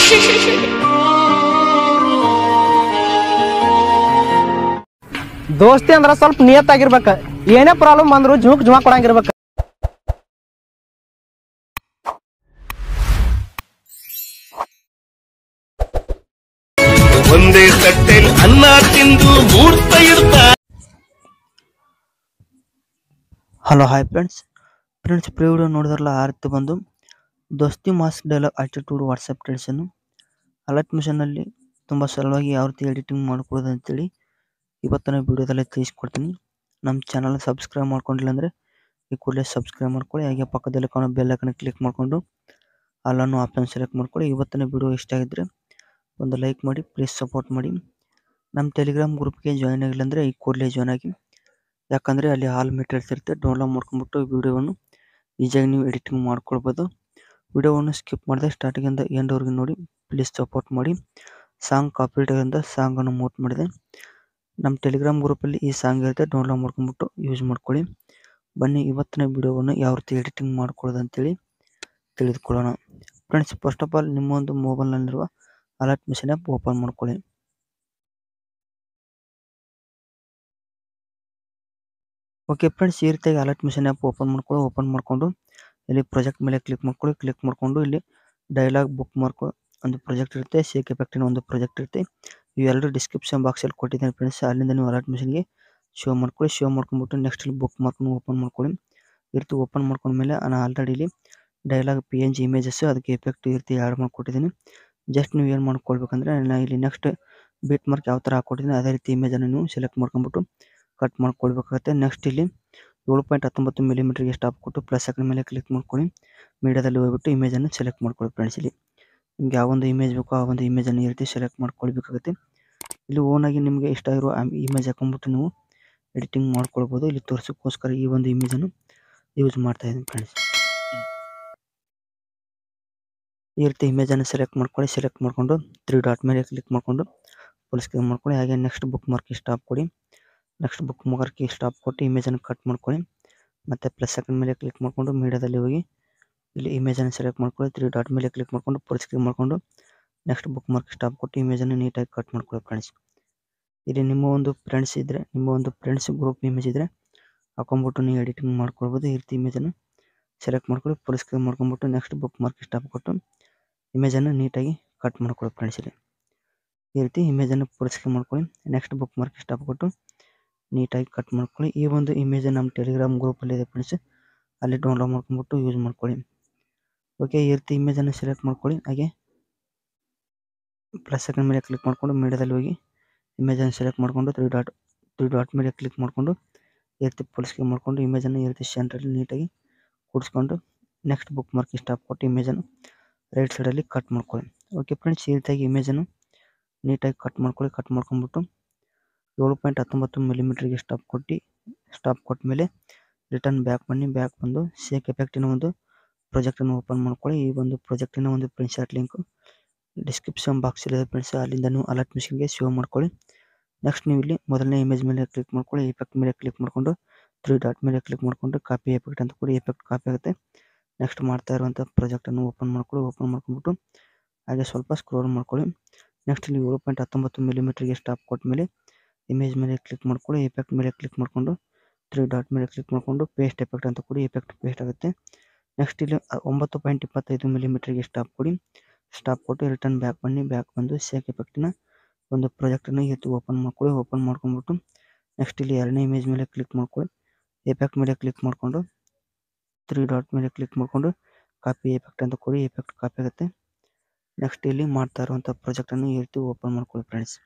ದೋಸ್ತಿ ಅಂದ್ರ ಸ್ವಲ್ಪ ನಿಯತ್ತಾಗಿರ್ಬೇಕ ಏನೇ ಪ್ರಾಬ್ಲಮ್ ಬಂದ್ರು ಜುಮಕ್ ಜುಮಾ ಕೊಡಂಗಿರ್ಬೇಕ ಒಂದೇ ತಟ್ಟೆಲ್ ಅನ್ನ ತಿಂದು ಮೂರ್ತ ಇರ್ತ ಹಲೋ ಹಾಯ್ ಫ್ರೆಂಡ್ಸ್ ಫ್ರೆಂಡ್ಸ್ ಪ್ರೀ ವಿಡಿಯೋ ನೋಡಿದ್ರಲ್ಲ ಆ ರೀತಿ ಬಂದು ದೋಸ್ತಿ ಮಾಸ್ಕ್ ಡೈಲಾಗ್ ಆಟಿಟ್ಯೂಡ್ ವಾಟ್ಸಪ್ ಟ್ರೆಡಿಷನ್ನು ಅಲರ್ಟ್ ಮಿಷನಲ್ಲಿ ತುಂಬ ಸರಳವಾಗಿ ಯಾವ ರೀತಿ ಎಡಿಟಿಂಗ್ ಮಾಡ್ಕೊಳ್ಳೋದು ಅಂತೇಳಿ ಇವತ್ತಿನ ವಿಡಿಯೋದಲ್ಲೇ ತಿಳಿಸ್ಕೊಡ್ತೀನಿ ನಮ್ಮ ಚಾನಲ್ ಸಬ್ಸ್ಕ್ರೈಬ್ ಮಾಡ್ಕೊಂಡಿಲ್ಲ ಅಂದರೆ ಈ ಕೂಡಲೇ ಸಬ್ಸ್ಕ್ರೈಬ್ ಮಾಡ್ಕೊಳ್ಳಿ ಹಾಗೆ ಪಕ್ಕದಲ್ಲಿ ಕಾಣೋ ಬೆಲ್ ಐಕನ್ ಕ್ಲಿಕ್ ಮಾಡಿಕೊಂಡು ಅಲ್ಲನ್ನು ಆಪ್ಷನ್ ಸೆಲೆಕ್ಟ್ ಮಾಡ್ಕೊಳ್ಳಿ ಇವತ್ತಿನ ವಿಡಿಯೋ ಇಷ್ಟ ಆಗಿದ್ದರೆ ಒಂದು ಲೈಕ್ ಮಾಡಿ ಪ್ಲೀಸ್ ಸಪೋರ್ಟ್ ಮಾಡಿ ನಮ್ಮ ಟೆಲಿಗ್ರಾಮ್ ಗ್ರೂಪ್ಗೆ ಜಾಯ್ನ್ ಆಗಿಲ್ಲ ಅಂದರೆ ಈ ಕೂಡಲೇ ಜಾಯ್ನ್ ಆಗಿ ಯಾಕಂದರೆ ಅಲ್ಲಿ ಆಲ್ ಮೆಟೀರಿಯಲ್ಸ್ ಇರುತ್ತೆ ಡೌನ್ಲೋಡ್ ಮಾಡ್ಕೊಂಬಿಟ್ಟು ವಿಡಿಯೋವನ್ನು ಈಸಿಯಾಗಿ ನೀವು ಎಡಿಟಿಂಗ್ ಮಾಡ್ಕೊಳ್ಬೋದು ವಿಡಿಯೋವನ್ನು ಸ್ಕಿಪ್ ಮಾಡಿದೆ ಸ್ಟಾರ್ಟಿಂಗಿಂದ ಎಂಡ್ವರೆಗೂ ನೋಡಿ ಪ್ಲೀಸ್ ಸಪೋರ್ಟ್ ಮಾಡಿ ಸಾಂಗ್ ಕಾಪಿರೇಟಿಂದ ಸಾಂಗನ್ನು ಮೋಟ್ ಮಾಡಿದೆ ನಮ್ಮ ಟೆಲಿಗ್ರಾಮ್ ಗ್ರೂಪಲ್ಲಿ ಈ ಸಾಂಗ್ ಇರುತ್ತೆ ಡೌನ್ಲೋಡ್ ಮಾಡ್ಕೊಂಬಿಟ್ಟು ಯೂಸ್ ಮಾಡ್ಕೊಳ್ಳಿ ಬನ್ನಿ ಇವತ್ತಿನ ವಿಡಿಯೋವನ್ನು ಯಾವ ರೀತಿ ಎಡಿಟಿಂಗ್ ಮಾಡ್ಕೊಳ್ಳೋದು ಅಂತೇಳಿ ತಿಳಿದುಕೊಳ್ಳೋಣ ಫ್ರೆಂಡ್ಸ್ ಫಸ್ಟ್ ಆಫ್ ಆಲ್ ನಿಮ್ಮ ಒಂದು ಮೊಬೈಲ್ನಲ್ಲಿರುವ ಅಲರ್ಟ್ ಮಿಷನ್ ಆ್ಯಪ್ ಓಪನ್ ಮಾಡ್ಕೊಳ್ಳಿ ಓಕೆ ಫ್ರೆಂಡ್ಸ್ ಈ ರೀತಿಯಾಗಿ ಅಲರ್ಟ್ ಮಿಷನ್ ಆ್ಯಪ್ ಓಪನ್ ಮಾಡ್ಕೊಳ್ಳಿ ಓಪನ್ ಮಾಡಿಕೊಂಡು ಇಲ್ಲಿ ಪ್ರಾಜೆಕ್ಟ್ ಮೇಲೆ ಕ್ಲಿಕ್ ಮಾಡ್ಕೊಳ್ಳಿ ಕ್ಲಿಕ್ ಮಾಡಿಕೊಂಡು ಇಲ್ಲಿ ಡೈಲಾಗ್ ಬುಕ್ ಮಾರ್ಕು ಒಂದು ಪ್ರಾಜೆಕ್ಟ್ ಇರುತ್ತೆ ಸೇಕ್ ಎಫೆಕ್ಟಿನ ಒಂದು ಪ್ರಾಜೆಕ್ಟ್ ಇರುತ್ತೆ ಇವೆರಡು ಡಿಸ್ಕ್ರಿಪ್ಷನ್ ಬಾಕ್ಸಲ್ಲಿ ಕೊಟ್ಟಿದ್ದೇನೆ ಫ್ರೆಂಡ್ಸ್ ಅಲ್ಲಿಂದ ನೀವು ಅಲರ್ಟ್ ಮಿಷನ್ಗೆ ಶೋ ಮಾಡ್ಕೊಳ್ಳಿ ಶೋ ಮಾಡ್ಕೊಂಡ್ಬಿಟ್ಟು ನೆಕ್ಸ್ಟ್ ಇಲ್ಲಿ ಬುಕ್ ಮಾರ್ಕ್ನು ಓಪನ್ ಮಾಡ್ಕೊಳ್ಳಿ ಈ ರೀತಿ ಓಪನ್ ಮಾಡ್ಕೊಂಡ್ಮೇಲೆ ನಾನು ಆಲ್ರೆಡಿ ಇಲ್ಲಿ dialogue P N G images ಅದಕ್ಕೆ ಎಫೆಕ್ಟ್ ಈ ರೀತಿ ಆ್ಯಡ್ ಮಾಡ್ಕೊಟ್ಟಿದ್ದೀನಿ ಜಸ್ಟ್ ನೀವು ಏನು ಮಾಡ್ಕೊಳ್ಬೇಕಂದ್ರೆ ನಾನು ಇಲ್ಲಿ ನೆಕ್ಸ್ಟ್ ಬೀಟ್ ಮಾರ್ಕ್ ಯಾವ ಥರ ಹಾಕ್ಕೊಟ್ಟಿದ್ದೀನಿ ಅದೇ ರೀತಿ ಇಮೇಜನ್ನು ನೀವು ಸೆಲೆಕ್ಟ್ ಮಾಡ್ಕೊಂಬಿಟ್ಟು ಕಟ್ ಮಾಡ್ಕೊಳ್ಬೇಕಾಗುತ್ತೆ ನೆಕ್ಸ್ಟ್ ಇಲ್ಲಿ ಏಳು ಪಾಯಿಂಟ್ ಹತ್ತೊಂಬತ್ತು ಮಿಲಿಮೀಟರ್ಗೆ ಸ್ಟಾಪ್ ಕೊಟ್ಟು ಪ್ಲಸ್ ಹಾಕಿದ ಮೇಲೆ ಕ್ಲಿಕ್ ಮಾಡ್ಕೊಳ್ಳಿ ಮೀಡಿಯಾದಲ್ಲಿ ಹೋಗ್ಬಿಟ್ಟು ಇಮೇಜನ್ನು ಸೆಲೆಕ್ಟ್ ಮಾಡ್ಕೊಳ್ಳಿ ಫ್ರೆಂಡ್ಸ್ ಇಲ್ಲಿ ನಿಮ್ಗೆ ಯಾವ ಒಂದು ಇಮೇಜ್ ಬೇಕೋ ಆ ಒಂದು ಇಮೇಜನ್ನು ಈ ರೀತಿ ಸೆಲೆಕ್ಟ್ ಮಾಡ್ಕೊಳ್ಬೇಕಾಗುತ್ತೆ ಇಲ್ಲಿ ಓನಾಗಿ ನಿಮಗೆ ಇಷ್ಟ ಆಗಿರೋ ಇಮೇಜ್ ಹಾಕೊಂಡ್ಬಿಟ್ಟು ನೀವು ಎಡಿಟಿಂಗ್ ಮಾಡ್ಕೊಳ್ಬೋದು ಇಲ್ಲಿ ತೋರಿಸೋಕ್ಕೋಸ್ಕರ ಈ ಒಂದು ಇಮೇಜನ್ನು ಯೂಸ್ ಮಾಡ್ತಾ ಇದ್ದೀನಿ ಫ್ರೆಂಡ್ಸ್ ಈ ರೀತಿ ಇಮೇಜನ್ನು ಸೆಲೆಕ್ಟ್ ಮಾಡ್ಕೊಳ್ಳಿ ಸೆಲೆಕ್ಟ್ ಮಾಡಿಕೊಂಡು ತ್ರೀ ಡಾಟ್ ಮೇಲೆ ಕ್ಲಿಕ್ ಮಾಡಿಕೊಂಡು ಫುಲ್ ಸ್ಕ್ರೀನ್ ಮಾಡ್ಕೊಳ್ಳಿ ಹಾಗೆ ನೆಕ್ಸ್ಟ್ ಬುಕ್ ಮಾರ್ಕ್ಗೆ ಸ್ಟಾಪ್ ಕೊಡಿ ನೆಕ್ಸ್ಟ್ ಬುಕ್ ಮಾರ್ಕ್ಗೆ ಸ್ಟಾಪ್ ಕೊಟ್ಟು ಇಮೇಜನ್ನು ಕಟ್ ಮಾಡ್ಕೊಳ್ಳಿ ಮತ್ತು ಪ್ಲಸ್ ಸೆಕೆಂಡ್ ಮೇಲೆ ಕ್ಲಿಕ್ ಮಾಡಿಕೊಂಡು ಮೀಡಿಯಾದಲ್ಲಿ ಹೋಗಿ ಇಲ್ಲಿ ಇಮೇಜನ್ನು ಸೆಲೆಕ್ಟ್ ಮಾಡ್ಕೊಳ್ಳಿ ತ್ರೀ ಡಾಟ್ ಮೇಲೆ ಕ್ಲಿಕ್ ಮಾಡಿಕೊಂಡು ಫುಲ್ ಸ್ಕ್ರೀನ್ ಮಾಡಿಕೊಂಡು ನೆಕ್ಸ್ಟ್ ಬುಕ್ ಮಾರ್ಕ್ ಸ್ಟಾಪ್ ಕೊಟ್ಟು ಇಮೇಜನ್ನು ನೀಟಾಗಿ ಕಟ್ ಮಾಡ್ಕೊಳ್ಳಿ ಫ್ರೆಂಡ್ಸ್ ಇಲ್ಲಿ ನಿಮ್ಮ ಒಂದು ಫ್ರೆಂಡ್ಸ್ ಇದ್ದರೆ ನಿಮ್ಮ ಒಂದು ಫ್ರೆಂಡ್ಸ್ ಗ್ರೂಪ್ ಇಮೇಜ್ ಇದ್ದರೆ ಹಾಕೊಂಡ್ಬಿಟ್ಟು ನೀವು ಎಡಿಟಿಂಗ್ ಮಾಡ್ಕೊಳ್ಬೋದು ಈ ರೀತಿ ಇಮೇಜನ್ನು ಸೆಲೆಕ್ಟ್ ಮಾಡ್ಕೊಳ್ಳಿ ಫುಲ್ ಸ್ಕ್ರೀನ್ ಮಾಡ್ಕೊಂಡ್ಬಿಟ್ಟು ನೆಕ್ಸ್ಟ್ ಬುಕ್ ಮಾರ್ಕ್ ಸ್ಟಾಪ್ ಕೊಟ್ಟು ಇಮೇಜನ್ನು ನೀಟಾಗಿ ಕಟ್ ಮಾಡ್ಕೊಳ್ಳಿ ಫ್ರೆಂಡ್ಸ್ ಇಲ್ಲಿ ಈ ರೀತಿ ಇಮೇಜನ್ನು ಫುಲ್ ಸ್ಕ್ರೀನ್ ಮಾಡ್ಕೊಳ್ಳಿ ನೆಕ್ಸ್ಟ್ ಬುಕ್ ಮಾರ್ಕ್ ಸ್ಟಾಪ್ ಕೊಟ್ಟು ನೀಟಾಗಿ ಕಟ್ ಮಾಡ್ಕೊಳ್ಳಿ ಈ ಒಂದು ಇಮೇಜ್ ನಮ್ಮ ಟೆಲಿಗ್ರಾಮ್ ಗ್ರೂಪಲ್ಲಿ ಇದೆ ಫ್ರೆಂಡ್ಸ್ ಅಲ್ಲಿ ಡೌನ್ಲೋಡ್ ಮಾಡ್ಕೊಂಡ್ಬಿಟ್ಟು ಯೂಸ್ ಮಾಡ್ಕೊಳ್ಳಿ ಓಕೆ ಈ ರೀತಿ ಇಮೇಜನ್ನು ಸೆಲೆಕ್ಟ್ ಮಾಡ್ಕೊಳ್ಳಿ ಹಾಗೆ ಪ್ಲಸ್ ಸೆಕೆಂಡ್ ಮೇಲೆ ಕ್ಲಿಕ್ ಮಾಡಿಕೊಂಡು ಮೀಡಿಯಾದಲ್ಲಿ ಹೋಗಿ ಇಮೇಜನ್ನು ಸೆಲೆಕ್ಟ್ ಮಾಡಿಕೊಂಡು ತ್ರೀ ಡಾಟ್ ತ್ರೀ ಡಾಟ್ ಮೇಲೆ ಕ್ಲಿಕ್ ಮಾಡಿಕೊಂಡು ಈ ರೀತಿ ಫುಲ್ ಸ್ಕ್ರೀನ್ ಮಾಡಿಕೊಂಡು ಇಮೇಜನ್ನು ಈ ರೀತಿ ಸೆಂಟ್ರಲ್ಲಿ ನೀಟಾಗಿ ಕೂಡಿಸ್ಕೊಂಡು ನೆಕ್ಸ್ಟ್ ಬುಕ್ ಮಾರ್ಕ್ ಸ್ಟಾಪ್ ಕೊಟ್ಟು ಇಮೇಜನ್ನು ರೈಟ್ ಸೈಡಲ್ಲಿ ಕಟ್ ಮಾಡ್ಕೊಳ್ಳಿ ಓಕೆ ಫ್ರೆಂಡ್ಸ್ ಈ ರೀತಿಯಾಗಿ ಇಮೇಜನ್ನು ನೀಟಾಗಿ ಕಟ್ ಮಾಡ್ಕೊಳ್ಳಿ ಕಟ್ ಮಾಡ್ಕೊಂಡ್ಬಿಟ್ಟು ಏಳು ಪಾಯಿಂಟ್ ಹತ್ತೊಂಬತ್ತು ಮಿಲಿಮೀಟ್ರಿಗೆ ಸ್ಟಾಪ್ ಕೊಟ್ಟು ಸ್ಟಾಪ್ ಕೊಟ್ಟ ಮೇಲೆ ರಿಟರ್ನ್ ಬ್ಯಾಕ್ ಬನ್ನಿ ಬ್ಯಾಕ್ ಬಂದು ಸೇಕ್ ಎಫೆಕ್ಟಿನ ಒಂದು ಪ್ರಾಜೆಕ್ಟನ್ನು ಓಪನ್ ಮಾಡ್ಕೊಳ್ಳಿ ಈ ಒಂದು ಪ್ರಾಜೆಕ್ಟಿನ ಒಂದು ಪ್ರಿನ್ಶಾಟ್ ಲಿಂಕು ಡಿಸ್ಕ್ರಿಪ್ಷನ್ ಬಾಕ್ಸಲ್ಲಿದೆ ಫ್ರೆಂಡ್ಸ್ ಅಲ್ಲಿಂದ ನೀವು ಅಲರ್ಟ್ ಮಿಷನ್ಗೆ ಸೇವ್ ಮಾಡ್ಕೊಳ್ಳಿ ನೆಕ್ಸ್ಟ್ ನೀವು ಇಲ್ಲಿ ಮೊದಲನೇ ಇಮೇಜ್ ಮೇಲೆ ಕ್ಲಿಕ್ ಮಾಡ್ಕೊಳ್ಳಿ ಎಫೆಕ್ಟ್ ಮೇಲೆ ಕ್ಲಿಕ್ ಮಾಡಿಕೊಂಡು ತ್ರೀ ಡಾಟ್ ಮೇಲೆ ಕ್ಲಿಕ್ ಮಾಡಿಕೊಂಡು ಕಾಪಿ ಎಫೆಕ್ಟ್ ಅಂತ ಕೊಡಿ ಎಫೆಕ್ಟ್ ಕಾಪಿ ಆಗುತ್ತೆ ನೆಕ್ಸ್ಟ್ ಮಾಡ್ತಾ ಇರುವಂಥ ಪ್ರಾಜೆಕ್ಟನ್ನು ಓಪನ್ ಮಾಡ್ಕೊಳ್ಳಿ ಓಪನ್ ಮಾಡ್ಕೊಂಡ್ಬಿಟ್ಟು ಹಾಗೆ ಸ್ವಲ್ಪ ಸ್ಕ್ರೋಲ್ ಮಾಡ್ಕೊಳ್ಳಿ ನೆಕ್ಸ್ಟ್ ಇಲ್ಲಿ ಏಳು ಪಾಯಿಂಟ್ ಹತ್ತೊಂಬತ್ತು ಮಿಲಿಮೀಟ್ರಿಗೆ ಸ್ಟಾಪ್ ಕೊಟ್ಟ ಮೇಲೆ ಇಮೇಜ್ ಮೇಲೆ ಕ್ಲಿಕ್ ಮಾಡ್ಕೊಳ್ಳಿ ಎಫೆಕ್ಟ್ ಮೇಲೆ ಕ್ಲಿಕ್ ಮಾಡಿಕೊಂಡು ತ್ರೀ ಡಾಟ್ ಮೇಲೆ ಕ್ಲಿಕ್ ಮಾಡಿಕೊಂಡು ಪೇಸ್ಟ್ ಎಫೆಕ್ಟ್ ಅಂತ ಕೊಡಿ ಎಫೆಕ್ಟ್ ಪೇಸ್ಟ್ ಆಗುತ್ತೆ ನೆಕ್ಸ್ಟ್ ಇಲ್ಲಿ ಒಂಬತ್ತು ಪಾಯಿಂಟ್ ಇಪ್ಪತ್ತೈದು ಮಿಲಿಮೀಟ್ರಿಗೆ ಸ್ಟಾಪ್ ಕೊಡಿ ಸ್ಟಾಪ್ ಕೊಟ್ಟು ರಿಟರ್ನ್ ಬ್ಯಾಕ್ ಬನ್ನಿ ಬ್ಯಾಕ್ ಬಂದು ಸೇಕ್ ಎಫೆಕ್ಟಿನ ಒಂದು ಪ್ರಾಜೆಕ್ಟನ್ನು ಈ ರೀತಿ ಓಪನ್ ಮಾಡ್ಕೊಳ್ಳಿ ಓಪನ್ ಮಾಡ್ಕೊಂಡ್ಬಿಟ್ಟು ನೆಕ್ಸ್ಟ್ ಇಲ್ಲಿ ಎರಡನೇ ಇಮೇಜ್ ಮೇಲೆ ಕ್ಲಿಕ್ ಮಾಡ್ಕೊಳ್ಳಿ ಎಫೆಕ್ಟ್ ಮೇಲೆ ಕ್ಲಿಕ್ ಮಾಡಿಕೊಂಡು ತ್ರೀ ಡಾಟ್ ಮೇಲೆ ಕ್ಲಿಕ್ ಮಾಡಿಕೊಂಡು ಕಾಪಿ ಎಫೆಕ್ಟ್ ಅಂತ ಕೊಡಿ ಎಫೆಕ್ಟ್ ಕಾಪಿ ಆಗುತ್ತೆ ನೆಕ್ಸ್ಟ್ ಇಲ್ಲಿ ಮಾಡ್ತಾ ಇರುವಂಥ ಪ್ರಾಜೆಕ್ಟನ್ನು ಈ ರೀತಿ ಓಪನ್ ಮಾಡ್ಕೊಳ್ಳಿ ಫ್ರೆಂಡ್ಸ್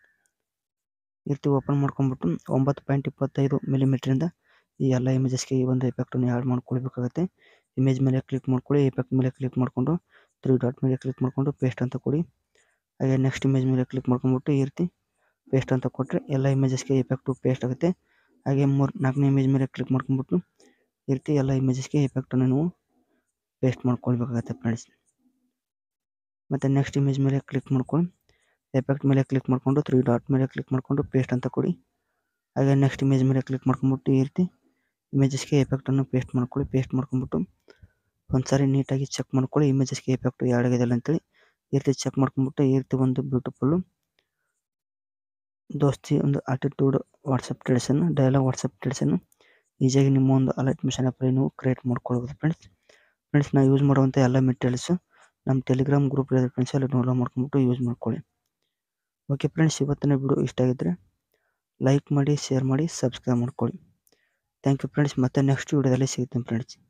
ಈ ರೀತಿ ಓಪನ್ ಮಾಡ್ಕೊಂಡ್ಬಿಟ್ಟು ಒಂಬತ್ತು ಪಾಯಿಂಟ್ ಇಪ್ಪತ್ತೈದು ಮಿಲಿಮೀಟ್ರಿಂದ ಈ ಎಲ್ಲ ಇಮೇಜಸ್ಗೆ ಈ ಒಂದು ಎಫೆಕ್ಟನ್ನು ಆ್ಯಡ್ ಮಾಡ್ಕೊಳ್ಬೇಕಾಗುತ್ತೆ ಇಮೇಜ್ ಮೇಲೆ ಕ್ಲಿಕ್ ಮಾಡ್ಕೊಳ್ಳಿ ಎಫೆಕ್ಟ್ ಮೇಲೆ ಕ್ಲಿಕ್ ಮಾಡಿಕೊಂಡು ತ್ರೀ ಡಾಟ್ ಮೇಲೆ ಕ್ಲಿಕ್ ಮಾಡಿಕೊಂಡು ಪೇಸ್ಟ್ ಅಂತ ಕೊಡಿ ಹಾಗೆ ನೆಕ್ಸ್ಟ್ ಇಮೇಜ್ ಮೇಲೆ ಕ್ಲಿಕ್ ಮಾಡ್ಕೊಂಡ್ಬಿಟ್ಟು ಈ ರೀತಿ ಪೇಸ್ಟ್ ಅಂತ ಕೊಟ್ಟರೆ ಎಲ್ಲ ಇಮೇಜಸ್ಗೆ ಎಫೆಕ್ಟು ಪೇಸ್ಟ್ ಆಗುತ್ತೆ ಹಾಗೆ ಮೂರು ನಾಲ್ಕನೇ ಇಮೇಜ್ ಮೇಲೆ ಕ್ಲಿಕ್ ಮಾಡ್ಕೊಂಡ್ಬಿಟ್ಟು ಈ ರೀತಿ ಎಲ್ಲ ಇಮೇಜಸ್ಗೆ ಎಫೆಕ್ಟನ್ನು ನೀವು ಪೇಸ್ಟ್ ಮಾಡ್ಕೊಳ್ಬೇಕಾಗತ್ತೆ ಫ್ರೆಂಡ್ಸ್ ಮತ್ತು ನೆಕ್ಸ್ಟ್ ಇಮೇಜ್ ಮೇಲೆ ಕ್ಲಿಕ್ ಮಾಡ್ಕೊಂಡು ಎಫೆಕ್ಟ್ ಮೇಲೆ ಕ್ಲಿಕ್ ಮಾಡಿಕೊಂಡು ತ್ರೀ ಡಾಟ್ ಮೇಲೆ ಕ್ಲಿಕ್ ಮಾಡಿಕೊಂಡು ಪೇಸ್ಟ್ ಅಂತ ಕೊಡಿ ಹಾಗೆ ನೆಕ್ಸ್ಟ್ ಇಮೇಜ್ ಮೇಲೆ ಕ್ಲಿಕ್ ಮಾಡ್ಕೊಂಡ್ಬಿಟ್ಟು ಈ ರೀತಿ ಇಮೇಜಸ್ಗೆ ಎಫೆಕ್ಟನ್ನು ಪೇಸ್ಟ್ ಮಾಡ್ಕೊಳ್ಳಿ ಪೇಸ್ಟ್ ಮಾಡ್ಕೊಂಡ್ಬಿಟ್ಟು ಒಂದು ಸಾರಿ ನೀಟಾಗಿ ಚೆಕ್ ಮಾಡ್ಕೊಳ್ಳಿ ಇಮೇಜಸ್ಗೆ ಎಫೆಕ್ಟು ಯಾಡ್ ಆಗಿದೆಲ್ಲ ಅಂತೇಳಿ ಈ ರೀತಿ ಚೆಕ್ ಮಾಡ್ಕೊಂಡ್ಬಿಟ್ಟು ಈ ರೀತಿ ಒಂದು ಬ್ಯೂಟಿಫುಲ್ಲು ದೋಸ್ತಿ ಒಂದು ಆಟಿಟ್ಯೂಡ್ ವಾಟ್ಸಪ್ ಟ್ರೇಡ್ಸನ್ನು ಡೈಲಾಗ್ ವಾಟ್ಸಪ್ ಟ್ರೇಡ್ಸನ್ನು ಈಸಿಯಾಗಿ ನಿಮ್ಮ ಒಂದು ಅಲರ್ಟ್ ಮಿಷನ್ ಆ್ಯಪಲ್ಲಿ ನೀವು ಕ್ರಿಯೇಟ್ ಮಾಡ್ಕೊಳ್ಬೋದು ಫ್ರೆಂಡ್ಸ್ ಫ್ರೆಂಡ್ಸ್ ನಾವು ಯೂಸ್ ಮಾಡುವಂಥ ಎಲ್ಲ ಮೆಟೀರಿಯಲ್ಸು ನಮ್ಮ ಟೆಲಿಗ್ರಾಮ್ ಗ್ರೂಪ್ ಇದೆ ಫ್ರೆಂಡ್ಸ್ ಅಲ್ಲಿ ಡೌನ್ಲೋಡ್ ಮಾಡ್ಕೊಂಬಿಟ್ಟು ಯೂಸ್ ಮಾಡ್ಕೊಳ್ಳಿ ಓಕೆ ಫ್ರೆಂಡ್ಸ್ ಇವತ್ತಿನ ವಿಡಿಯೋ ಇಷ್ಟ ಆಗಿದ್ದರೆ ಲೈಕ್ ಮಾಡಿ ಶೇರ್ ಮಾಡಿ ಸಬ್ಸ್ಕ್ರೈಬ್ ಮಾಡ್ಕೊಳ್ಳಿ ಥ್ಯಾಂಕ್ ಯು ಫ್ರೆಂಡ್ಸ್ ಮತ್ತೆ ನೆಕ್ಸ್ಟ್ ವಿಡಿಯೋದಲ್ಲಿ ಸಿಗ್ತೀನಿ ಫ್ರೆಂಡ್ಸ್